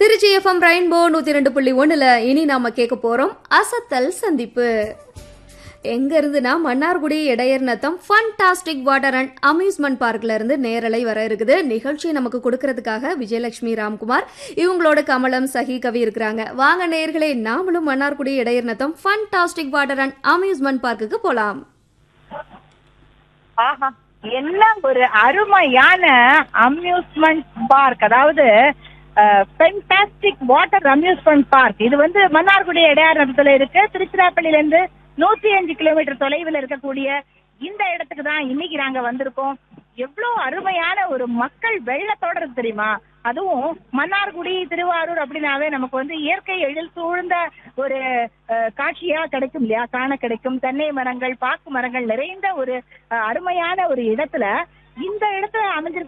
Trichy FM rainbow நூத்தி ரெண்டு புள்ளி ஒண்ணுல இனி நாம கேட்க போறோம் அசத்தல் சந்திப்பு எங்க இருந்துனா Mannargudi Idaiyar Natham fantastic water and amusement பார்க்ல இருந்து நேரலை வர இருக்குது நிகழ்ச்சியை நமக்கு கொடுக்கறதுக்காக விஜயலட்சுமி ராம்குமார் இவங்களோட கமலம் சஹி கவி இருக்கிறாங்க வாங்க நேயர்களே நாமளும் Mannargudi Idaiyar Natham fantastic water and amusement பார்க்குக்கு போலாம் ஆஹா என்ன ஒரு அருமையான அம்யூஸ்மெண்ட் பார்க் அதாவது ஃபென்டாஸ்டிக் வாட்டர் அம்யூஸ்மெண்ட் பார்க் இது வந்து மன்னார்குடி இடையாரத்துல இருக்கு திருச்சிராப்பள்ளியில இருந்து நூத்தி அஞ்சு கிலோமீட்டர் தொலைவில் இருக்கக்கூடிய இந்த இடத்துக்கு தான் இன்னைக்கு நாங்க வந்திருக்கோம் எவ்வளவு அருமையான ஒரு மக்கள் வெள்ளத்தோட இருக்கு தெரியுமா அதுவும் மன்னார்குடி திருவாரூர் அப்படின்னாவே நமக்கு வந்து இயற்கை எழில் சூழ்ந்த ஒரு அஹ், காட்சியா கிடைக்கும் இல்லையா காண கிடைக்கும் தென்னை மரங்கள் பாக்கு மரங்கள் நிறைந்த ஒரு அஹ், அருமையான ஒரு இடத்துல இந்த இடத்துல அமைஞ்சிருக்க